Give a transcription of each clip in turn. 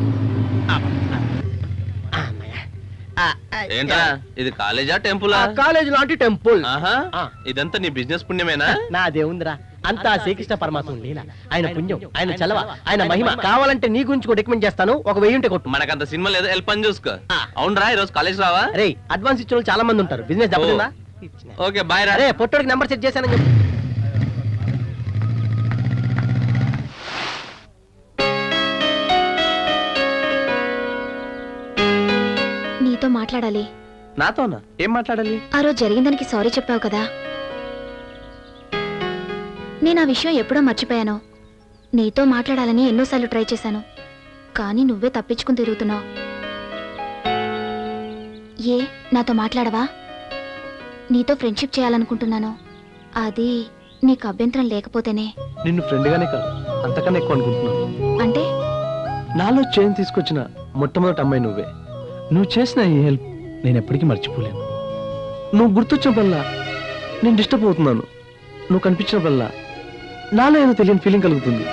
ఏంట్రా ఇది కాలేజా టెంపులా కాలేజ్ లాంటి టెంపుల్ ఆహా ఆ. ఇదంతా నీ బిజినెస్ పుణ్యమేనా నాదేముందిరా అంతా శ్రీకృష్ణ పరమాత్మ లీల ఆయన పుణ్యం ఆయన చలవ ఆయన మహిమ కావాలంటే నీ గురించి కూడా రికమెండ్ చేస్తాను ఒక వెయ్యి ఉంటే కొట్టు మనకంత సినిమా లేదు వెళ్ళి పని చూసుకో ఆ. అవునరా ఈరోజు కాలేజ్ రావా రే అడ్వాన్స్ ఇచ్చిన వాళ్ళు చాలా మంది ఉంటారు బిజినెస్ దెబ్బతిందా ఓకే బాయ్ రా అరే పొట్టోడికి నెంబర్ సెట్ చేశానని చెప్పు నీతో మాట్లాడాలి నాతోనా ఏం మాట్లాడాలి ఆ రోజు జరిగిందానికి సారీ చెప్పావు కదా నేను ఆ విషయం ఎప్పుడో మర్చిపోయాను నీతో మాట్లాడాలని ఎన్నోసార్లు ట్రై చేశాను కానీ నువ్వే తప్పించుకుని తిరుగుతున్నావు ఏ నాతో మాట్లాడవా నీతో ఫ్రెండ్షిప్ చేయాలనుకుంటున్నాను అది నీకు అభ్యంతరం లేకపోతేనే నిన్ను ఫ్రెండ్ గానే కాదు అంతకన్నా ఎక్కువ అనుకుంటున్నాను అంటే నాలో చేంజ్ తీసుకొచ్చిన మొట్టమొదటి అమ్మాయి నువ్వే నువ్వు చేసిన ఈ హెల్ప్ నేను ఎప్పటికీ మర్చిపోలేను నువ్వు గుర్తొచ్చినప్పుడల్లా నేను డిస్టర్బ్ అవుతున్నాను నువ్వు కనిపించినప్పుడల్లా నాలో ఏదో తెలియని ఫీలింగ్ కలుగుతుంది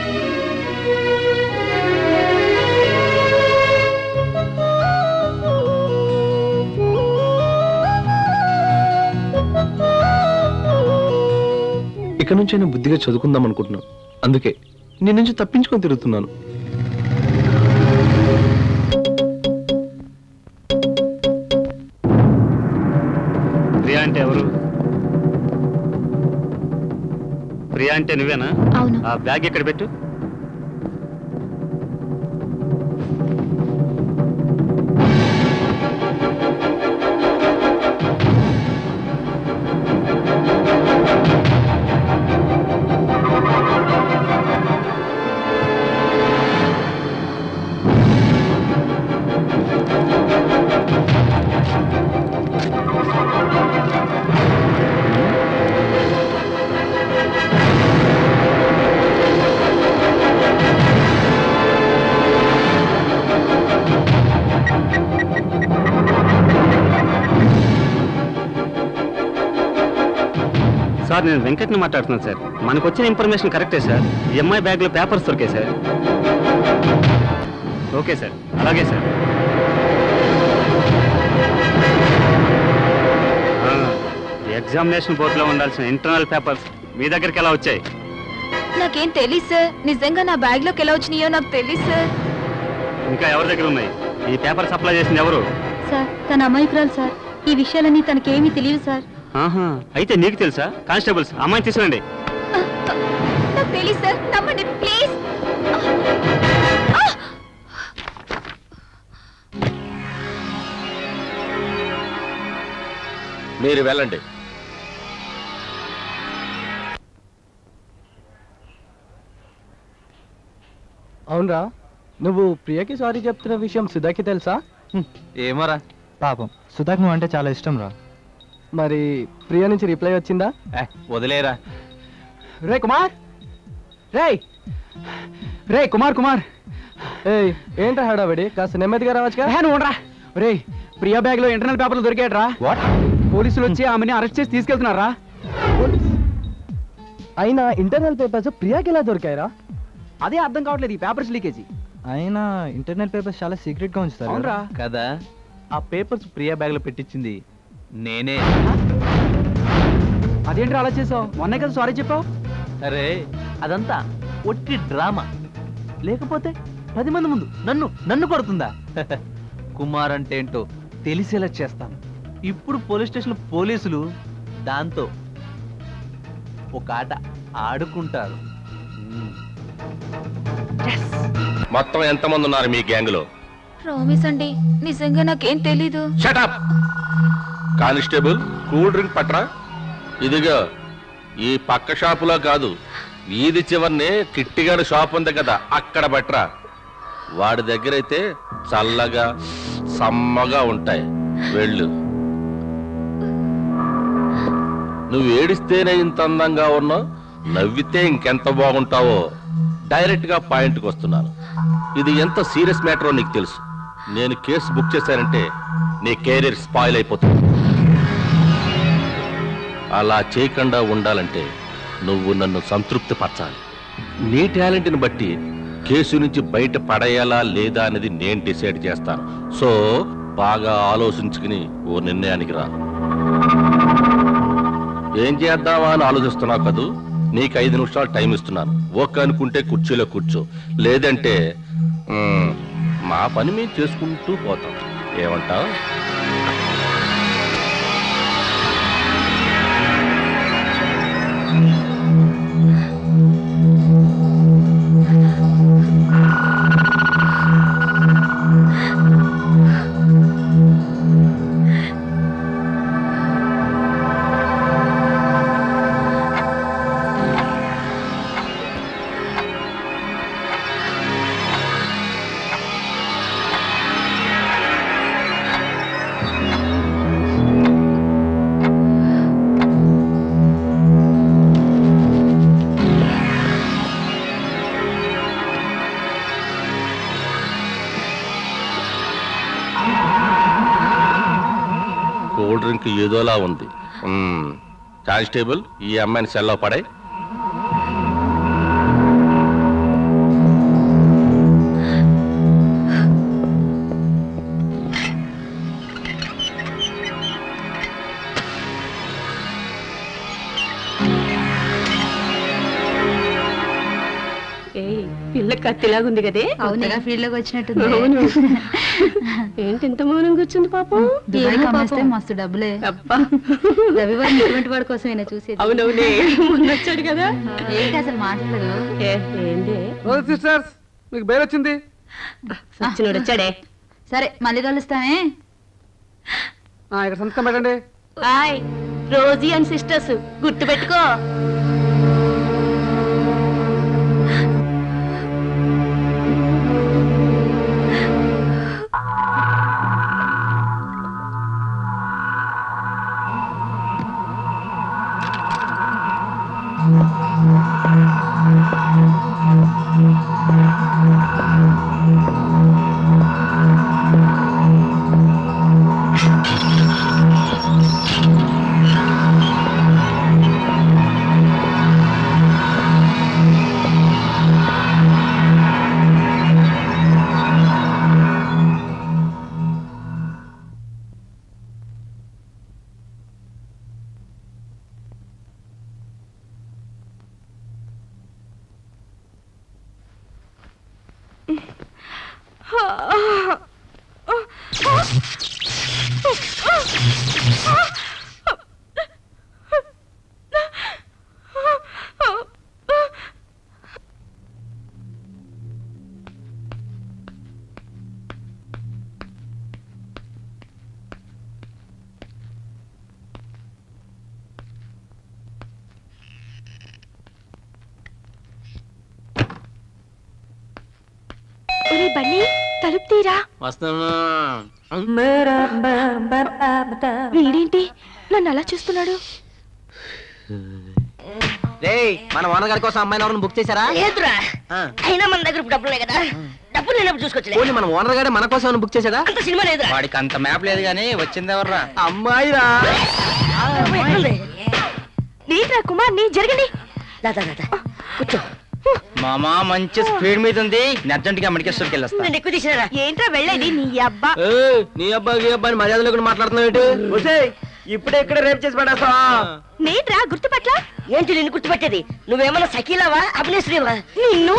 ఇక నుంచి నేను బుద్ధిగా చదువుకుందాం అనుకుంటున్నాను అందుకే నీ నుంచి తప్పించుకొని తిరుగుతున్నాను ప్రియా అంటే ఎవరు ప్రియా అంటే నువ్వేనా అవును ఆ బ్యాగ్ ఎక్కడ పెట్టు సార్ నేను వెంకట్ని మాట్లాడుతున్నాను సార్ మనకు వచ్చిన ఇన్ఫర్మేషన్ కరెక్టే సార్ ఈ అమ్మాయి బ్యాగ్లో పేపర్స్ దొరికాయి సార్ ఓకే సార్ అలాగే సార్ ఆ, ఈ ఎగ్జామినేషన్ బోర్డులో ఉండాల్సిన ఇంటర్నల్ పేపర్స్ మీ దగ్గరికి ఎలా వచ్చాయి నాకేం తెలీదు సార్ నిజంగా నా బ్యాగ్ లోకి ఎలా వచ్చినాయో నాకు తెలీదు సార్ ఇంకా ఎవరి దగ్గర ఉన్నాయి ఈ పేపర్ సప్లై చేసింది ఎవరు సార్ తన అమాయకురాలు సార్ ఈ విషయాలన్నీ తనకేమీ తెలియదు సార్ ఆహా అయితే నీకు తెలుసా కానిస్టేబుల్స్ అమ్మాయిని తీసుకురండి నాకు తెలీదు సార్ నమ్మండి ప్లీజ్ మీరు వెళ్ళండి అవునరా నువ్వు ప్రియకి సారీ చెప్తున్న విషయం సుధాకి తెలుసా ఏమోరా పాపం సుధాక్ నువ్వు అంటే చాలా ఇష్టం రా మరి ప్రియ నుంచి రిప్లై వచ్చిందా ఏ, వదిలేరా రే కుమార్ రే రే కుమార్ కుమార్ ఏయ్ ఏంట్రా హడావిడి కాస్త నెమ్మదిగా రావచ్చుగా ఏ, నువ్వు ఉండరా రే ప్రియా బ్యాగ్ లో ఇంటర్నల్ పేపర్లు దొరికాయట్రా వాట్ పోలీసులు వచ్చి ఆమెని అరెస్ట్ చేసి తీసుకెళ్తున్నారా అయినా ఇంటర్నల్ పేపర్స్ ప్రియాకి ఎలా దొరికాయరా అదే అర్థం కావట్లేదు ఈ పేపర్స్ లీకేజీ అయినా ఇంటర్నల్ పేపర్స్ చాలా సీక్రెట్ గా ఉంచుతారు అవునరా కదా ఆ పేపర్స్ ప్రియా బ్యాగ్ లో పెట్టించింది నేనే అదేంటి అలా చేసావు మొన్నే కదా సారీ చెప్పావు అరే అదంతా ఒట్టి డ్రామా లేకపోతే పది మంది ముందు నన్ను నన్ను కొడుతుందా కుమార్ అంటే ఏంటో తెలిసేలా చేస్తాను ఇప్పుడు పోలీస్ స్టేషన్ పోలీసులు దాంతో ఒక ఆట ఆడుకుంటారు మొత్తం ఎంతమంది ఉన్నారు మీ గ్యాంగ్ లో ప్రామిస్ అండి నిజంగా నాకేం తెలీదు షటప్ కానిస్టేబుల్ కూల్ డ్రింక్ పట్రా ఇదిగో ఈ పక్క షాపులో కాదు వీధి చివరిని కిట్టిగాడు షాప్ ఉంది కదా అక్కడ పట్రా వాడి దగ్గర అయితే చల్లగా సమ్మగా ఉంటాయి వెళ్ళు నువ్వు ఏడిస్తేనే ఇంత అందంగా ఉన్నావు నవ్వితే ఇంకెంత బాగుంటావో డైరెక్ట్ గా పాయింట్కి వస్తున్నాను ఇది ఎంత సీరియస్ మ్యాటరో నీకు తెలుసు నేను కేసు బుక్ చేశానంటే నీ కెరీర్ స్పాయిల్ అయిపోతుంది అలా చేయకుండా ఉండాలంటే నువ్వు నన్ను సంతృప్తి పరచాలి నీ టాలెంట్ని బట్టి కేసు నుంచి బయట పడేయాలా లేదా అనేది నేను డిసైడ్ చేస్తాను సో బాగా ఆలోచించుకుని ఓ నిర్ణయానికి రా ఏం చేద్దామా అని ఆలోచిస్తున్నావు కదూ నీకు ఐదు నిమిషాలు టైం ఇస్తున్నాను ఓకే అనుకుంటే కుర్చీలో కూర్చో లేదంటే మ్, మా పని మేము చేసుకుంటూ పోతాం ఏమంటావు కూల్ డ్రింక్ ఏదోలా ఉంది మ్, కానిస్టేబుల్ ఈ అమ్మాయిని సెల్లో పడాయి ఏయ్ పిల్ల కత్తిలాగుంది కదే అవును ఫీల్డ్ లోకి వచ్చినట్టుంది అవును ఏంటి ఇంత మౌనం కూర్చుంది పాపం దుబాయ్ ఏమో కమ్మేస్తే పాపం. మస్తు డబ్బులే అబ్బా రవివారం ఇటువంటి వాడి కోసమైనా చూసేది అవునవునే మొన్న వచ్చాడు కదా ఏంటి అసలు మాట్లాడదు ఏ, ఏంది సిస్టర్స్ మీకు బయలు వచ్చింది సచ్చినోడు వచ్చాడే సరే మళ్ళీ కలుస్తామే ఆ, ఇక్కడ సంతకం పెట్టండి హాయ్ రోజీ అండ్ సిస్టర్స్ గుర్తు పెట్టుకో ఒరే బన్నీ తలుపు తీరా వీడేంటి నన్ను అలా చూస్తున్నాడు మన ఓనర్ కోసం అమ్మాయిని ఎవరైనా బుక్ చేశారా లేదురా అయినా మన దగ్గర ఇప్పుడు డబ్బులు కదా డబ్బులు లేనప్పుడు చూసుకోవచ్చులే ఓన్లీ మన ఓనర్ గారే మన కోసం ఏమైనా బుక్ చేశాడా అంత సినిమా లేదురా వాడికి అంత మ్యాప్ లేదు కానీ వచ్చింది ఎవర్రా అమ్మాయిరా ఎట్లుంది? నేట్రా కుమార్ నీ జరగండి దా, దా, దా, దా. కూర్చో మామా మంచి స్పీడ్ మీద ఉంది అర్జెంట్ గా మెడికల్ స్టోర్కి వెళ్ళొస్తా నేను ఎక్కువ తీసినారా ఏంట్రా వెళ్ళేది నీ అబ్బా నీ అబ్బాయి ఈ అబ్బాయి మర్యాద లేకుండా మాట్లాడుతున్నావు ఇప్పుడే ఇక్కడ రేపు చేసి పడేస్తా నేట్రా గుర్తుపట్ల ఏంటి నిన్ను గుర్తుపెట్టేది నువ్వేమన్నా సకీలావా అభినేశ్వరివా నిన్ను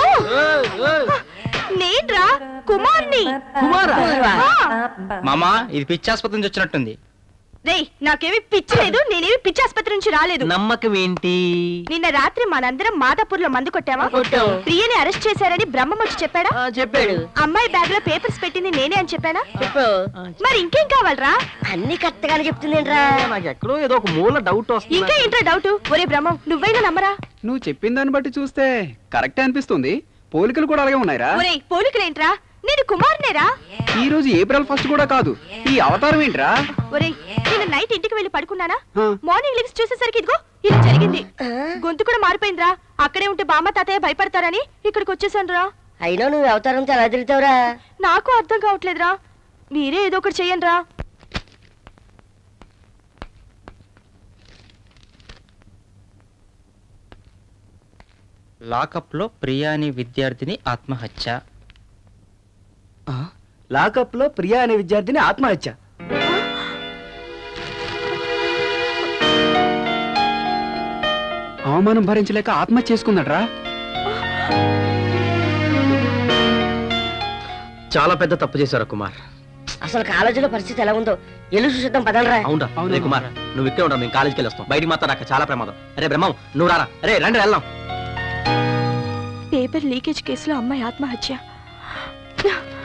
నేట్రా కుమార్ని కుమారా ఆ. మామా ఇది పిచ్చి ఆసుపత్రి నుంచి వచ్చినట్టుంది రేయ్ నాకేమి పిచ్చి లేదు నేనేమి పిచ్చి ఆసుపత్రి నుంచి రాలేదు నమ్మకం ఏంటి నిన్న రాత్రి మనందరం మాదాపూర్ లో మందు కొట్టావా కొట్టాం. ప్రియని అరెస్ట్ చేశారని బ్రహ్మం వచ్చి చెప్పాడా చెప్పాడు అమ్మాయి బ్యాగ్ లో పేపర్స్ పెట్టింది నేనే అని చెప్పానా చెప్పు మరి ఇంకేం కావాలరా అన్ని కరెక్ట్గానే చెప్తుందేంట్రా నాకు ఎక్కడో ఏదో ఒక మూల డౌట్ వస్తుంది ఇంకా ఏంట్రా డౌట్ ఒరే బ్రహ్మం నువ్వైనా నమ్మరా నువ్వు చెప్పిన దాన్ని బట్టి చూస్తే కరెక్టే అనిపిస్తుంది పోలికలు కూడా అలాగే ఉన్నాయిరా ఒరే పోలికలేంట్రా నేను కుమార్నేరా ఈ రోజు ఏప్రిల్ ఫస్ట్ కూడా కాదు ఈ అవతారం ఏంట్రా ఒరే నేను నైట్ ఇంటికి వెళ్ళి పడుకున్నానా హా. మార్నింగ్ లిగ్స్ చూసేసరికి ఇదిగో ఇలా జరిగింది గొంతు కూడా మారిపోయిందిరా అక్కడే ఉంటే బామ్మ తాతయ్య భయపడతారని ఇక్కడికి వచ్చేసాను రా అయినా నువ్వు అవతారంతో ఎలా తిరుగుతావురా నాకు అర్థం కావట్లేదురా మీరే ఏదో ఒకటి చెయ్యండి రా లాకప్లో ప్రియా అనే విద్యార్థిని ఆత్మహత్య లాకప్ లో ప్రియా అనే విద్యార్థిని ఆత్మహత్య అవమానం భరించలేక ఆత్మహత్య చేసుకుందట్రా చాలా పెద్ద తప్పు చేశారు కుమార్ అసలు కాలేజీలో పరిస్థితి ఎలా ఉందో ఎల్లు చూసిద్దాం పదండ్రా అవునరా రే కుమార్ నువ్వు ఇక్కడే ఉండవు మేము కాలేజీకి వెళ్ళొస్తాం బయటికి మాత్రం రాక చాలా ప్రమాదం అరే బ్రహ్మం నువ్వు రారా అరే రండి వెళ్దాం పేపర్ లీకేజ్ కేసులో అమ్మాయి ఆత్మహత్య